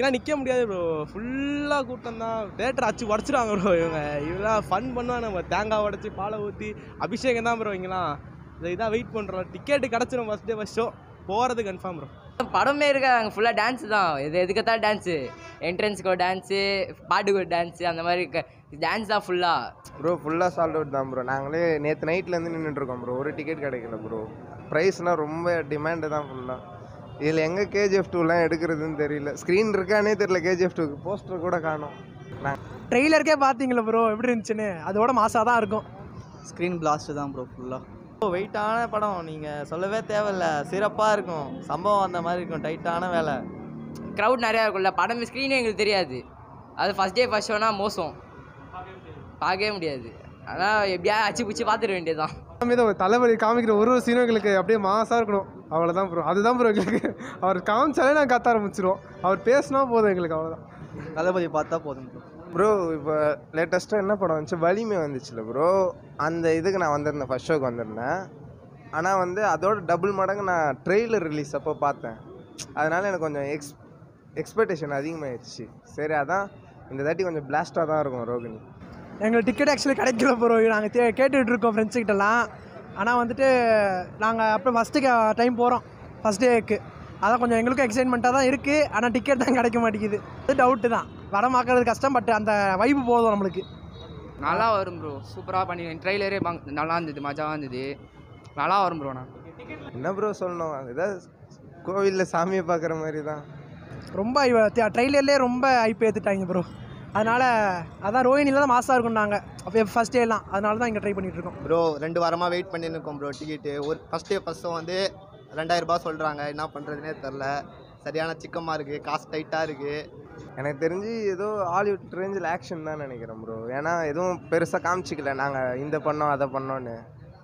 இங்கெல்லாம் நிற்க முடியாது ப்ரோ ஃபுல்லாக கூட்டம் தான் தேட்டர் அச்சு உடச்சிடுவாங்க ப்ரோ இவங்க இவங்களாம் ஃபன் பண்ணுவாங்க நம்ம தேங்காய் உடச்சி பாலை ஊற்றி அபிஷேகம் தான் ப்ரோ இங்கெல்லாம் இதை இதான் வெயிட் பண்ணுறோம் டிக்கெட்டு கிடச்சிரும் ஃபஸ்ட் டே ஃபஸ்ட் ஷோ போகிறது கன்ஃபார்ம் ப்ரோ படமே இருக்க அங்கே ஃபுல்லாக டான்ஸ் தான் எது எதுக்கத்தான் டான்ஸு என்ட்ரன்ஸுக்கு ஒரு டான்ஸு பாட்டுக்கு ஒரு டான்ஸு அந்த மாதிரி டான்ஸ் தான் ஃபுல்லாக ப்ரோ ஃபுல்லாக சால்ட் அவுட் தான் ப்ரோ நாங்களே நேற்று நைட்லேருந்து நின்றுட்டுருக்கோம் ப்ரோ ஒரு டிக்கெட் கிடைக்கல ப்ரோ ப்ரைஸ்னால் ரொம்ப டிமாண்டு தான் ஃபுல்லாக இதில் எங்கே கேஜிஎஃப் டூலாம் எடுக்கிறதுன்னு தெரியல ஸ்க்ரீன் இருக்கானே தெரியல கேஜிஎஃப் டூக்கு போஸ்டர் கூட காணோம் நான் ட்ரெய்லருக்கே பார்த்தீங்களா ப்ரோ எப்படி இருந்துச்சுன்னு அதோட மாசாக தான் இருக்கும் ஸ்க்ரீன் பிளாஸ்ட் தான் ப்ரோ ஃபுல்லாக வெயிட்டான படம் நீங்கள் சொல்லவே தேவையில்ல சிறப்பாக இருக்கும் சம்பவம் அந்த மாதிரி இருக்கும் டைட்டான வேலை க்ரௌட் நிறையா இருக்கும்ல படம் ஸ்க்ரீனே எங்களுக்கு தெரியாது அது ஃபஸ்ட் டே ஃபஸ்ட் ஷோனா மோசம் பார்க்கவே முடியாது அதான் எப்படியா அச்சு பிடிச்சி பார்த்துட வேண்டியதுதான் மீது தளபதி காமிக்கிற ஒரு ஒரு சீனும் எங்களுக்கு அப்படியே மாசாக இருக்கணும் அவ்வளோதான் ப்ரோ அதுதான் ப்ரோ எங்களுக்கு அவர் காமிச்சாலே நாங்கள் கத்த ஆரம்பிச்சிருவோம் அவர் பேசினா போதும் எங்களுக்கு அவ்வளோதான் தளபதி பார்த்தா போதும் ப்ரோ ப்ரோ இப்போ லேட்டஸ்ட்டாக என்ன படம் வந்துச்சு வலிமை வந்துச்சுல ப்ரோ அந்த இதுக்கு நான் வந்திருந்தேன் ஃபர்ஸ்ட் ஷோக்கு வந்திருந்தேன் ஆனால் வந்து அதோட டபுள் மடங்கு நான் ட்ரெய்லர் ரிலீஸ் அப்போ பார்த்தேன் அதனால் எனக்கு கொஞ்சம் எக்ஸ் எக்ஸ்பெக்டேஷன் அதிகமாகிடுச்சு சரி அதான் இந்த தாட்டி கொஞ்சம் பிளாஸ்டாக தான் இருக்கும் ரோகிணி எங்களுக்கு டிக்கெட் ஆக்சுவலி கிடைக்கல ப்ரோ நாங்கள் தே கேட்டுட்டு இருக்கோம் ஃப்ரெண்ட்ஸுக்கிட்டலாம் ஆனால் வந்துட்டு நாங்கள் அப்போ ஃபஸ்ட்டு டைம் போகிறோம் ஃபஸ்ட் டேக்கு அதான் கொஞ்சம் எங்களுக்கும் எக்ஸைட்மெண்ட்டாக தான் இருக்குது ஆனால் டிக்கெட் தான் கிடைக்க மாட்டேங்குது அது டவுட்டு தான் படம் பார்க்கறது கஷ்டம் பட் அந்த வைப்பு போதும் நம்மளுக்கு நல்லா வரும் ப்ரோ சூப்பராக பண்ணி ட்ரெய்லரே நல்லா இருந்தது மஜாவாக இருந்தது நல்லா வரும் ப்ரோ நான் என்ன ப்ரோ சொல்லணும் ஏதாவது கோவிலில் சாமியை பார்க்குற மாதிரி தான் ரொம்ப ட்ரெய்லர்லேயே ரொம்ப ஐப்பு ஏற்றுட்டாங்க ப்ரோ அதனால் அதான் ரோஹினியில் தான் மாசாக இருக்கும் நாங்கள் அப்போ ஃபஸ்ட் டேலாம் அதனால தான் இங்கே ட்ரை பண்ணிட்டு இருக்கோம் ப்ரோ ரெண்டு வாரமாக வெயிட் பண்ணியிருக்கோம் ப்ரோ டிக்கெட்டு ஒரு ஃபஸ்ட் டே ஃபஸ்ட்டு வந்து ரெண்டாயிரம் ரூபாய் சொல்கிறாங்க என்ன பண்ணுறதுனே தெரில சரியான சிக்கமாக இருக்குது காசு டைட்டாக இருக்குது எனக்கு தெரிஞ்சு ஏதோ ஹாலிவுட் ரேஞ்சில் ஆக்ஷன் தான் நினைக்கிறேன் ப்ரோ ஏன்னா எதுவும் பெருசாக காமிச்சிக்கல நாங்கள் இந்த பண்ணோம் அதை பண்ணோன்னு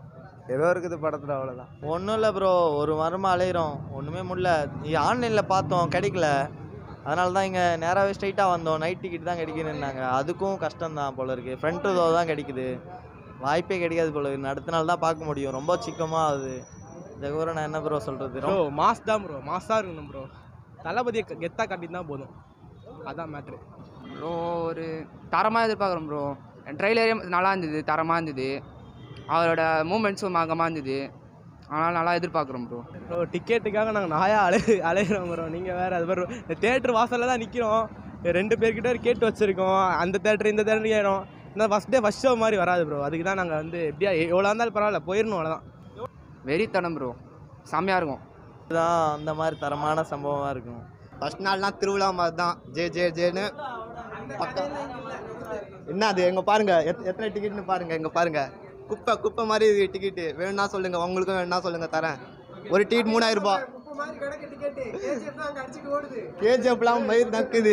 ஏதோ இருக்குது படத்தில் அவ்வளோதான் ஒன்றும் இல்லை ப்ரோ ஒரு வாரமாக அலையிறோம் ஒன்றுமே முடியல ஆன்லைனில் பார்த்தோம் கிடைக்கல அதனால தான் இங்கே நேராகவே ஸ்ட்ரைட்டாக வந்தோம் நைட் டிக்கெட் தான் கிடைக்குதுன்னாங்க அதுக்கும் கஷ்டம் தான் போல இருக்குது ஃப்ரண்ட் ரோw தான் கிடைக்குது வாய்ப்பே கிடைக்காது போல இருக்குது அடுத்த நாள் தான் பார்க்க முடியும் ரொம்ப சிக்கமாக ஆகுது இந்த கூட நான் என்ன ப்ரோ சொல்கிறது ப்ரோ மாஸ் தான் ப்ரோ மாஸாக இருக்கணும் ப்ரோ தளபதியை கெத்தாக காட்டினா போதும் அதான் மேட்ரு ப்ரோ ஒரு தரமாக எதிர்பார்க்குறோம் ப்ரோ ட்ரெய்லரே நல்லா இருந்தது தரமாக இருந்தது அவரோட மூமெண்ட்ஸும் மகமாக இருந்தது அதனால் நல்லா எதிர்பார்க்குறோம் ப்ரோ ப்ரோ டிக்கெட்டுக்காக நாங்கள் நாயா அலை அலைகிறோம் ப்ரோ நீங்கள் வேறு அது மாதிரி இந்த தேட்டர் வாசலில் தான் நிற்கிறோம் ரெண்டு பேர்கிட்ட கேட்டு வச்சுருக்கோம் அந்த தேட்டர் இந்த தேட்டர் ஏறோம் இந்த ஃபஸ்ட் டே ஃபஸ்ட் ஷோ மாதிரி வராது ப்ரோ அதுக்கு தான் நாங்கள் வந்து எப்படியா எவ்வளோ இருந்தாலும் பரவாயில்ல போயிடணும் அவ்வளோதான் வெறித்தனம் ப்ரோ செம்மையாக இருக்கும் தான் அந்த மாதிரி தரமான சம்பவமாக இருக்கும் ஃபஸ்ட் நாள்லாம் திருவிழா மாதிரி தான் ஜே ஜே ஜேன்னு பக்கம் என்ன அது எங்க பாருங்க எத் எத்தனை டிக்கெட்னு பாருங்க எங்க பாருங்க குப்பை குப்பை மாதிரி டிக்கெட்டு வேணும்னா சொல்லுங்க உங்களுக்கும் வேணும்னா சொல்லுங்க தரேன் ஒரு டிக்கெட் மூணாயிரம் ரூபாய் கேஜிஎஃப்லாம் மயிர் நக்குது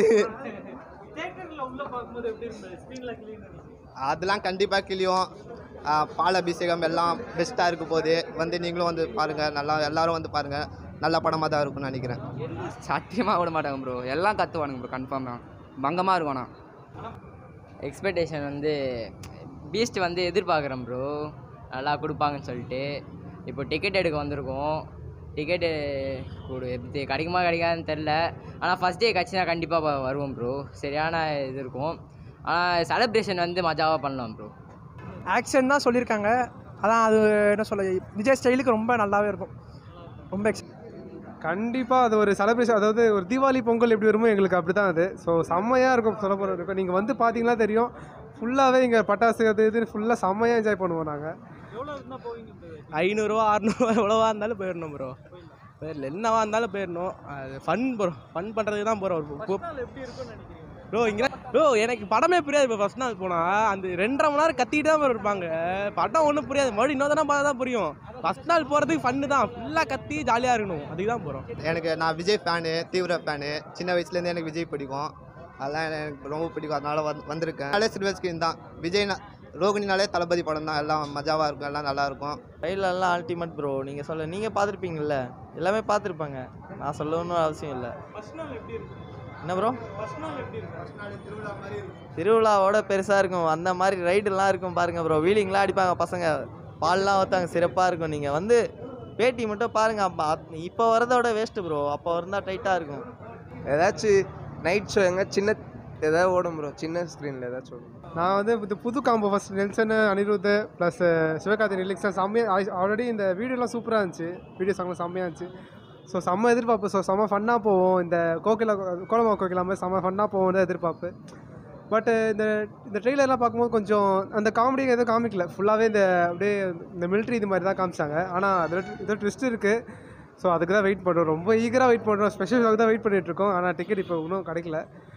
அதெல்லாம் கண்டிப்பாக கிளியும் பால் அபிஷேகம் எல்லாம் பெஸ்ட்டாக இருக்க போகுது வந்து நீங்களும் வந்து பாருங்கள் நல்லா எல்லாரும் வந்து பாருங்கள் நல்ல படமாக தான் இருக்கும்னு நினைக்கிறேன் சத்தியமாக விட மாட்டாங்க ப்ரோ எல்லாம் கற்றுவானுங்க ப்ரோ கன்ஃபார்ம் தான் பங்கமாக இருக்கும் ஆனால் எக்ஸ்பெக்டேஷன் வந்து பீஸ்ட் வந்து எதிர்பார்க்குறேன் ப்ரோ நல்லா கொடுப்பாங்கன்னு சொல்லிட்டு இப்போ டிக்கெட் எடுக்க வந்திருக்கோம் டிக்கெட்டு கொடு எப்படி கிடைக்குமா கிடைக்காதுன்னு தெரில ஆனால் ஃபஸ்ட் டே கிடச்சினா கண்டிப்பாக வருவோம் ப்ரோ சரியான இது இருக்கும் ஆனால் செலப்ரேஷன் வந்து மஜாவாக பண்ணலாம் ப்ரோ ஆக்ஷன் தான் சொல்லியிருக்காங்க அதான் அது என்ன சொல்ல விஜய் ஸ்டைலுக்கு ரொம்ப நல்லாவே இருக்கும் ரொம்ப எக்ஸ் கண்டிப்பாக அது ஒரு செலிப்ரேஷன் அதாவது ஒரு தீபாவளி பொங்கல் எப்படி வருமோ எங்களுக்கு அப்படி தான் அது ஸோ செம்மையாக இருக்கும் சொல்ல போகிற இருக்கும் நீங்கள் வந்து பார்த்தீங்கன்னா தெரியும் ஃபுல்லாகவே இங்கே பட்டாசு அது இது ஃபுல்லாக செம்மையாக என்ஜாய் பண்ணுவோம் நாங்கள் ஐநூறுரூவா அறநூறுவா எவ்வளோவா இருந்தாலும் போயிடணும் ப்ரோ போயிடல என்னவா இருந்தாலும் போயிடணும் அது ஃபன் ப்ரோ ஃபன் பண்ணுறதுக்கு தான் போகிறோம் ப்ரோ இங்கே ப்ரோ எனக்கு படமே புரியாது இப்போ ஃபஸ்ட் நாள் போனால் அந்த ரெண்டரை மணி நேரம் கத்திட்டு தான் bro இருப்பாங்க படம் ஒன்றும் புரியாது மறுபடியும் இன்னொரு தானே பார்த்தா தான் புரியும் ஃபஸ்ட் நாள் போகிறதுக்கு ஃபன்னு தான் ஃபுல்லாக கத்தி ஜாலியாக இருக்கணும் அதுக்கு தான் போகிறோம் எனக்கு நான் விஜய் ஃபேனு தீவிர ஃபேனு சின்ன வயசுலேருந்து எனக்கு விஜய் பிடிக்கும் அதெல்லாம் எனக்கு ரொம்ப பிடிக்கும் அதனால வந்து வந்திருக்கேன் அதே சில்வர் ஸ்க்ரீன் தான் விஜய்னா ரோகிணினாலே தளபதி படம் தான் எல்லாம் மஜாவாக இருக்கும் எல்லாம் நல்லா இருக்கும் ட்ரெயிலர்லாம் அல்டிமேட் ப்ரோ நீங்கள் சொல்ல நீங்கள் பார்த்துருப்பீங்கள்ல எல்லாமே பார்த்துருப்பாங்க நான் சொல்லணும்னு அவசியம் இல்லை என்ன ப்ரோ திருவிழாவோட பெருசாக இருக்கும் அந்த மாதிரி ரைடெல்லாம் இருக்கும் பாருங்க ப்ரோ வீலிங்லாம் அடிப்பாங்க பசங்க பால்லாம் ஊற்றாங்க சிறப்பாக இருக்கும் நீங்கள் வந்து பேட்டி மட்டும் பாருங்கள் அப்போ இப்போ வரதோட வேஸ்ட்டு ப்ரோ அப்போ இருந்தால் டைட்டாக இருக்கும் ஏதாச்சும் நைட் ஷோ எங்க சின்ன ஏதாவது ஓடும் ப்ரோ சின்ன ஸ்க்ரீனில் ஏதாச்சும் ஓடும் நான் வந்து இந்த புது combo first Nelson Anirudh plus Sivakarthi lyrics செம்மையாக ஆல்ரெடி இந்த வீடியோலாம் சூப்பராக இருந்துச்சு வீடியோ சாங்லாம் செம்மையாக இருந்துச்சு ஸோ செம்ம எதிர்பார்ப்பு ஸோ செம்ம ஃபன்னாக போவோம் இந்த கோகிலா கோலமா கோகிலா மாதிரி செம்ம ஃபன்னாக போவோம் எதிர்பார்ப்பு பட் இந்த இந்த ட்ரெயிலர்லாம் பார்க்கும்போது கொஞ்சம் அந்த காமெடி எதுவும் காமிக்கல ஃபுல்லாகவே இந்த அப்படியே இந்த மிலிட்ரி இது மாதிரி தான் காமிச்சாங்க ஆனால் அதில் ஏதோ ட்விஸ்ட் இருக்குது ஸோ அதுக்கு தான் வெயிட் பண்ணுறோம் ரொம்ப ஈகராக வெயிட் பண்ணுறோம் ஸ்பெஷல் தான் வெயிட் பண்ணிட்டு இருக்கோம் ஆனால் டிக்கெட் இப்போ இன்னும் கிடைக்கல